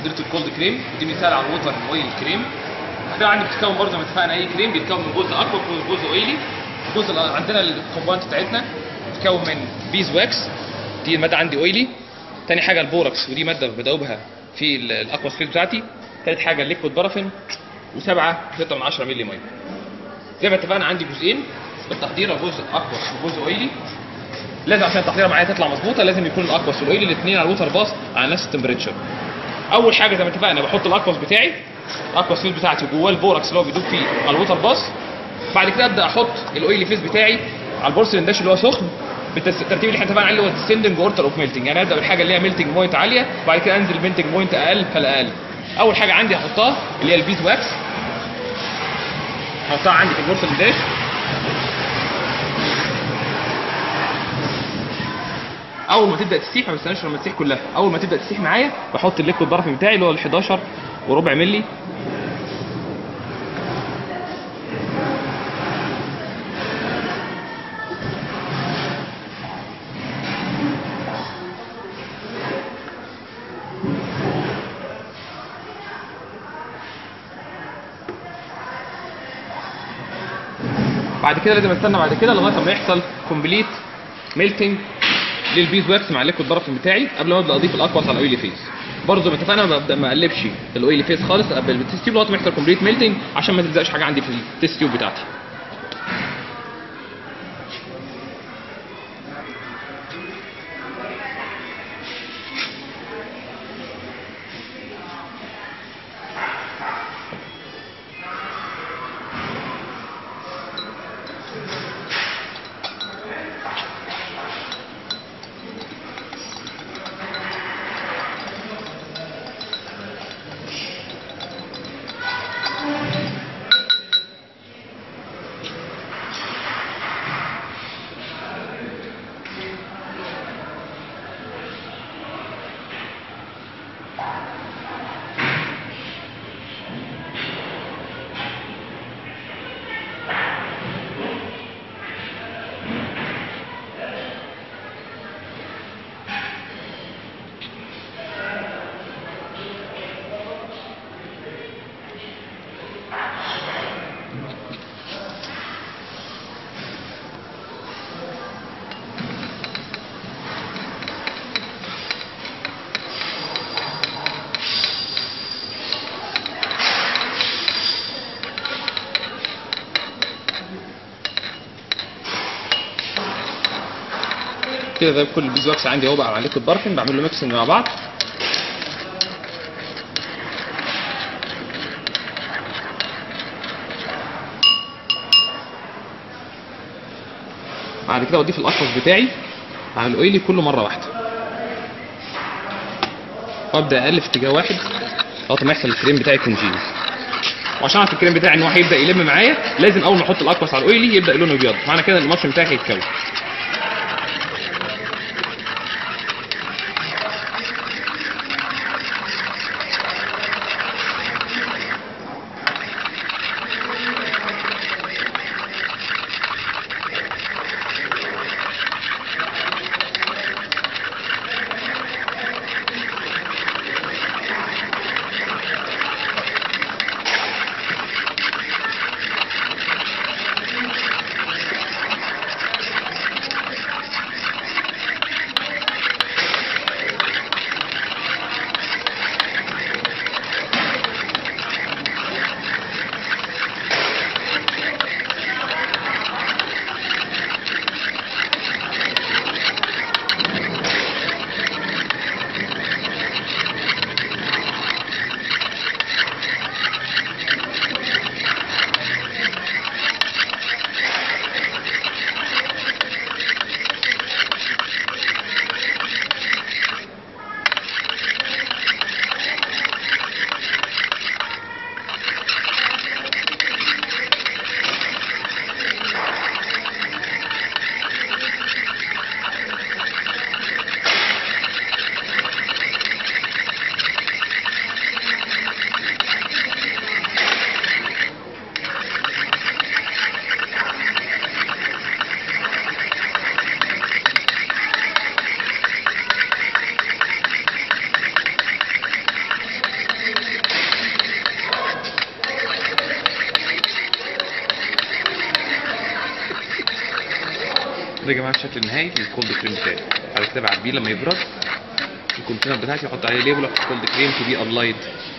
تحضيره الكولد كريم ودي مثال على الووتر اويل كريم التحضير عندي بتتكون برضه زي ما اتفقنا اي كريم بيتكون من جزء اكبر وجزء اويلي الجزء اللي عندنا الكومبوننت بتاعتنا بتتكون من بيز واكس دي الماده عندي اويلي تاني حاجه البوركس ودي ماده بدوبها في ال- الاكوا سفير بتاعتي تالت حاجه الليكويد بارافين وسبعه 6 من 10 مللي ميه زي ما اتفقنا عندي جزئين التحضير جزء اكبر وجزء اويلي لازم عشان التحضيره معايا تطلع مظبوطه لازم يكون الاكواس والاويلي الاثنين على الووتر باص على نفس التمبريتشر اول حاجه زي ما اتفقنا بحط الاكواس بتاعي الاكواس فيز بتاعتي جواه البوركس اللي هو بيدوب فيه على الووتر باص بعد كده ابدا احط الاويلي فيز بتاعي على البورسلين داش اللي هو سخن بالترتيب اللي احنا اتفقنا عليه اللي هو السندنج اوردر اوف ميلتنج يعني ابدا بالحاجه اللي هي ميلتنج بوينت عاليه بعد كده انزل ميلتنج بوينت اقل فالاقل اول حاجه عندي هحطها اللي هي البيز واكس هحطها عندي في البورسلين داش اول ما تبدا تسيح ما بستناش لما تسيح كلها اول ما تبدا تسيح معايا بحط الليكويد بارافين بتاعي اللي هو ال 11 وربع ملي بعد كده لازم استنى بعد كده لغايه ما يحصل كومبليت ميلتنج للبيز واكس مع الليكويد بارافين بتاعي قبل ما ابدا اضيف الاكواس على الاويلي فيز برضه زي ما اتفقنا ما ببدا ما اقلبش الاويلي فيز خالص قبل التست تيوب لغايه ما يحصل كومبليت ميلتنج عشان ما تلزقش حاجه عندي في التست تيوب بتاعتي كده ده كل البيز واكس عندي اهو بقى مع الليكويد بارفين بعمل له ميكسنج مع بعض بعد كده اضيف الاكواس بتاعي على الاويلي كله مره واحده وابدا اقلب في اتجاه واحد لغايه ما يحصل الكريم بتاعي كونجين وعشان اعرف الكريم بتاعي ان هو هيبدا يلم معايا لازم اول ما احط الاكواس على الاويلي يبدا لونه ابيض معنى كده ان الماتش بتاعي هيتكون ده يا جماعه الشكل النهائي للكولد كريم بتاعي بعد كده بعبيه لما يبرد الكونتينر بتاعتي احط عليه ليبل كولد كريم تو بي ابلايد